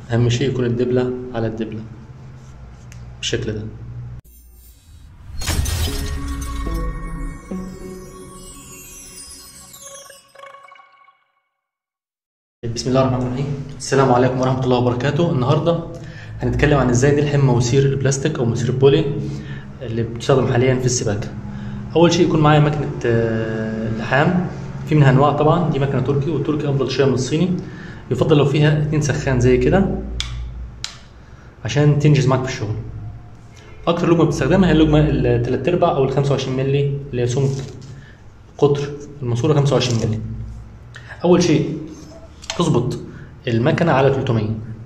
اهم شيء يكون الدبلة على الدبلة بالشكل ده بسم الله الرحمن الرحيم السلام عليكم ورحمة الله وبركاته النهاردة هنتكلم عن ازاي نلحم مواسير البلاستيك او مواسير البولي اللي بتستخدم حاليا في السباكة اول شيء يكون معايا مكنة آه، لحام في منها انواع طبعا دي مكنة تركي والتركي افضل شوية من الصيني يفضل لو فيها اتنين سخان زي كده عشان تنجز معاك في الشغل اكتر لجمه بتستخدمها هي اللجمه التلات ارباع او ال 25 مللي اللي هي سمك قطر الماسوره 25 مللي اول شيء تظبط المكنه على 300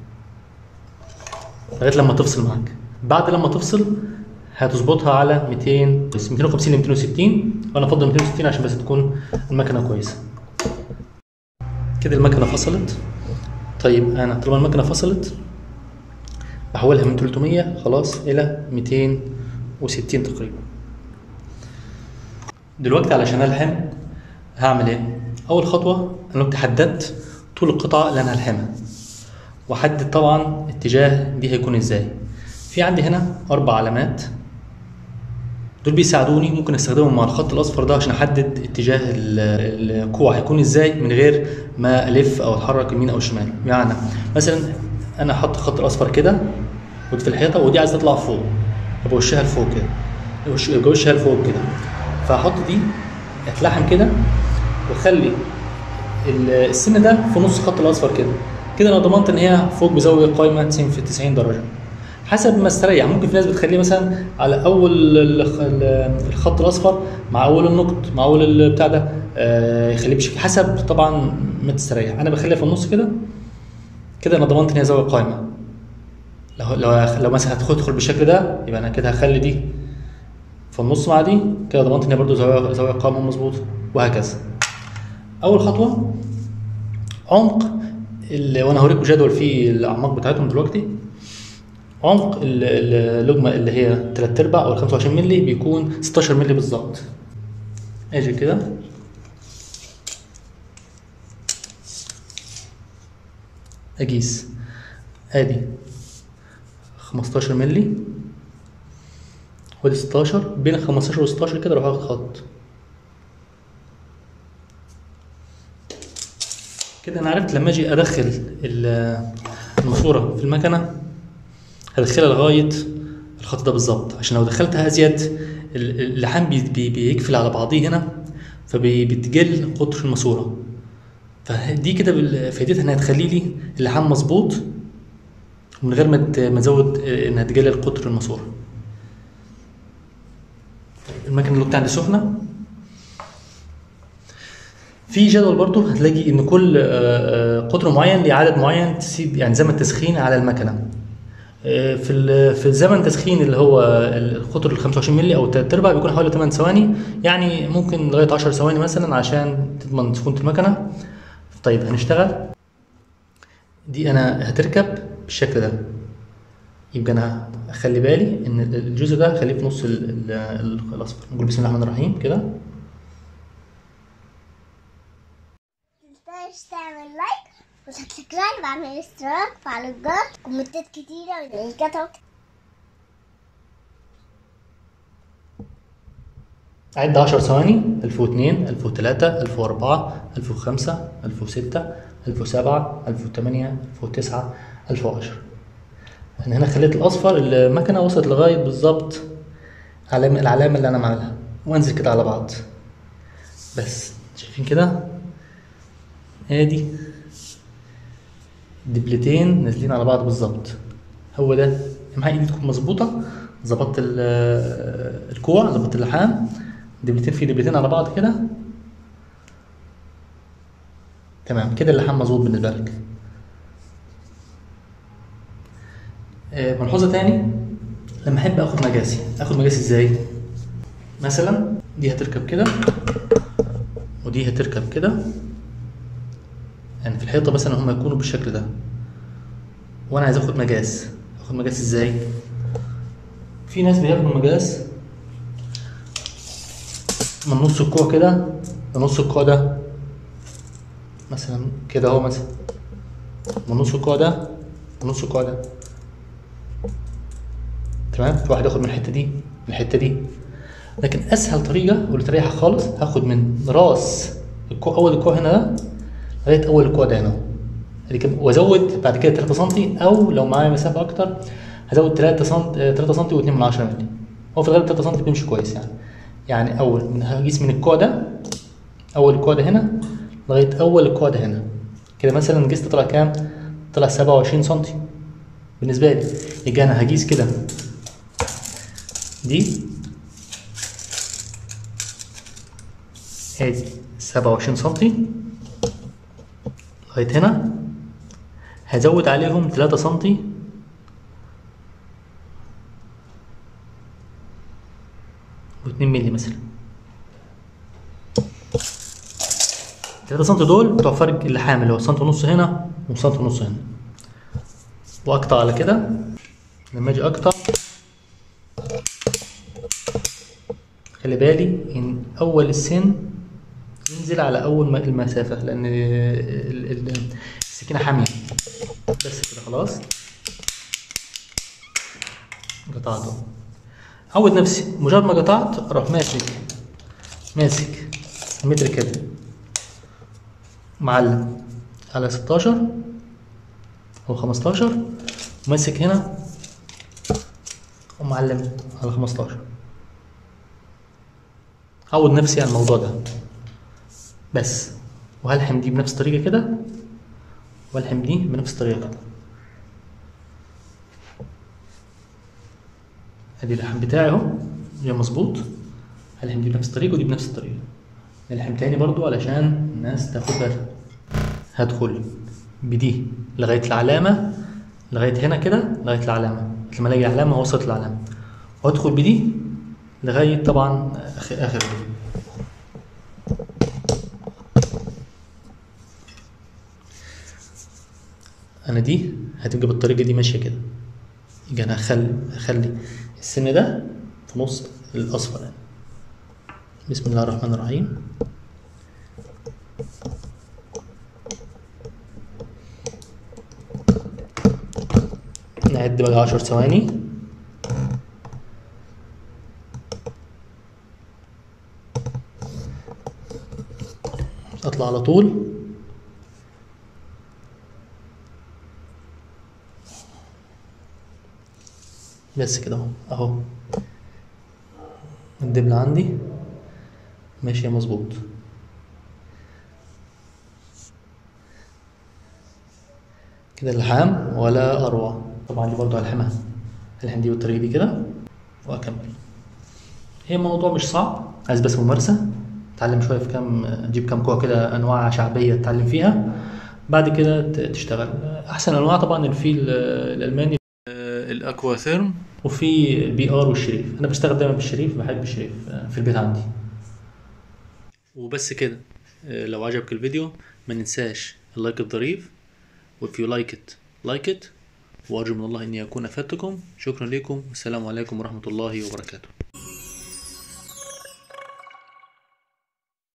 لغايه لما تفصل معاك بعد لما تفصل هتظبطها على 200 250 ل 260 وانا افضل 260 عشان بس تكون المكنه كويسه كده المكنه فصلت طيب انا طالما المكنه فصلت بحولها من 300 خلاص الى 260 تقريبا دلوقتي علشان الحم هعمل ايه اول خطوه انا كنت حددت طول القطعه اللي انا هلحمها واحدد طبعا اتجاه دي هيكون ازاي في عندي هنا اربع علامات دول بيساعدوني ممكن استخدمهم مع الخط الاصفر ده عشان احدد اتجاه ال- الكوع هيكون ازاي من غير ما الف او اتحرك يمين او شمال يعني مثلا انا احط الخط الاصفر كده ودي في الحيطه ودي عايز تطلع فوق يبقى وشها لفوق كده وش- يبقى وشها لفوق كده فهحط دي اتلحم كده واخلي ال- السن ده في نص الخط الاصفر كده كده انا ضمنت ان هي فوق بزاويه قايمه 90 في 90 درجه حسب ما استريح ممكن في ناس بتخليه مثلا على اول ال- ال- الخط الاصفر مع اول النقط مع اول ال- بتاع ده آه، يخليه بشكل حسب طبعا ما تستريح انا بخليها في النص كده كده انا ضمنت ان هي زاويه قايمه لو لو لو مثلا هتدخل بالشكل ده يبقى انا كده هخلي دي في النص مع دي كده ضمنت ان هي برضه زاويه زاويه قائمه مظبوطه وهكذا اول خطوه عمق ال- وانا هوريكم جدول فيه الاعماق بتاعتهم دلوقتي عمق ال- ال- اللجمه اللي هي 3 ارباع او 25 مللي بيكون 16 مللي بالظبط اجي كده اقيس ادي 15 مللي ودي 16 بين 15 و 16 كده اروح اخد خط كده انا عرفت لما اجي ادخل ال- الماسوره في المكنه هدخلها لغايه الخط ده بالظبط عشان لو دخلتها ازيد ال- اللحام بي- بي- بيقفل على بعضيه هنا فبتقل قطر الماسوره فدي كده بال- فايدتها انها تخلي لي اللحام مظبوط ومن غير ما ت- ما تزود آه، انها تقلل قطر الماسوره المكنه اللي عندي سخنه في جدول برضو هتلاقي ان كل آه، آه، قطر معين لعدد معين تسيب يعني زمن تسخين على المكنه آه، في ال- في زمن تسخين اللي هو القطر ال 25 مللي او 3 ارباع بيكون حوالي 8 ثواني يعني ممكن لغايه 10 ثواني مثلا عشان تضمن سخونه المكنه طيب هنشتغل دي انا هتركب بالشكل ده يبقى انا اخلي بالي ان الجزء ده خليه في نص ال- ال- ال- الاصفر نقول بسم الله الرحمن الرحيم كده تنساش تعمل لايك وسبسكرايب واعمل اشتراك وفعل الجرس كومنتات كتيرة ولينكات اهو عد 10 ثواني 1002 1003 1004 1005 1006 1007 1008 1009 1010 انا هنا خليت الاصفر المكنه وصلت لغايه بالظبط علامه العلامه اللي انا عاملها وانزل كده على بعض بس شايفين كده ادي دبلتين نازلين على بعض بالظبط هو ده اهم حاجه ايدي تكون مظبوطه ظبطت ال- الكوع ظبطت اللحام دبلتين في دبلتين على بعض كده تمام كده اللحام مظبوط بالنسبه لك آه، ملحوظه تاني لما احب اخد مجاسي اخد مجاسي ازاي مثلا دي هتركب كده ودي هتركب كده يعني في الحيطه مثلا هم يكونوا بالشكل ده وانا عايز اخد مجاس اخد مجاس ازاي في ناس بياخدوا مجاس من نص الكوع كده لنص الكوع ده مثلا كده اهو مثلا من نص الكوع ده ونص الكوع ده تمام في واحد ياخد من الحته دي من الحته دي لكن اسهل طريقه واللي تريحك خالص هاخد من راس الكوع اول الكوع هنا ده لغايه اول الكوع ده هنا اهو. ادي كده وازود بعد كده 3 سم او لو معايا مسافه اكتر هزود 3 سم 3 سم و2 من 10 مللي هو في الغالب 3 سم بيمشي كويس يعني يعني اول من هقيس من الكوع ده اول الكوع ده هنا لغايه اول الكوع ده هنا كده مثلا قست طلع كام طلع 27 سم بالنسبه لي يبقى انا هقيس كده دي ادي 27 سم لغايه هنا هزود عليهم 3 سم و2 مللي مثلا 3 سم دول بتوع فرق اللحام اللي هو سم ونص هنا وسم ونص هنا واقطع على كده لما اجي اقطع خلي بالي ان اول السن ينزل على اول ما- المسافه لان ال- ال- السكينه حاميه بس كده خلاص قطعته عود نفسي مجرد ما قطعت اروح ماسك ماسك متر كده معلم على 16 او 15 وماسك هنا ومعلم على 15 عود نفسي على الموضوع ده بس وهلحم دي بنفس الطريقة كده والحم دي بنفس الطريقة كده ادي اللحم بتاعي اهو جاي مظبوط هلحم دي بنفس الطريقة ودي بنفس الطريقة نلحم تاني برضو علشان الناس تاخد بالها هدخل بدي لغاية العلامة لغاية هنا كده لغاية العلامة لما الاقي علامة وصلت العلامة وادخل بدي لغاية طبعا آخر آخر دي انا دي هتبقى بالطريقه دي ماشيه كده يبقى انا هخلي هخلي السن ده في نص الاصفر يعني. بسم الله الرحمن الرحيم نعد بقى عشر ثواني اطلع على طول بس كده اهو اهو الدبلة عندي ماشية مظبوط كده اللحام ولا اروع طبعا دي برضو هلحمها هلحم دي بالطريقة دي كده واكمل هي الموضوع مش صعب عايز بس ممارسة اتعلم شوية في كام تجيب كام كوع كده انواع شعبية تتعلم فيها بعد كده ت- تشتغل احسن انواع طبعا اللي فيه ال- الالماني الاكوا ثيرم وفي البي ار والشريف انا بشتغل دايما بالشريف بحب الشريف آه، في البيت عندي وبس كده آه، لو عجبك الفيديو ما ننساش اللايك الظريف و if you like it like it وارجو من الله اني اكون افدتكم شكرا لكم والسلام عليكم ورحمة الله وبركاته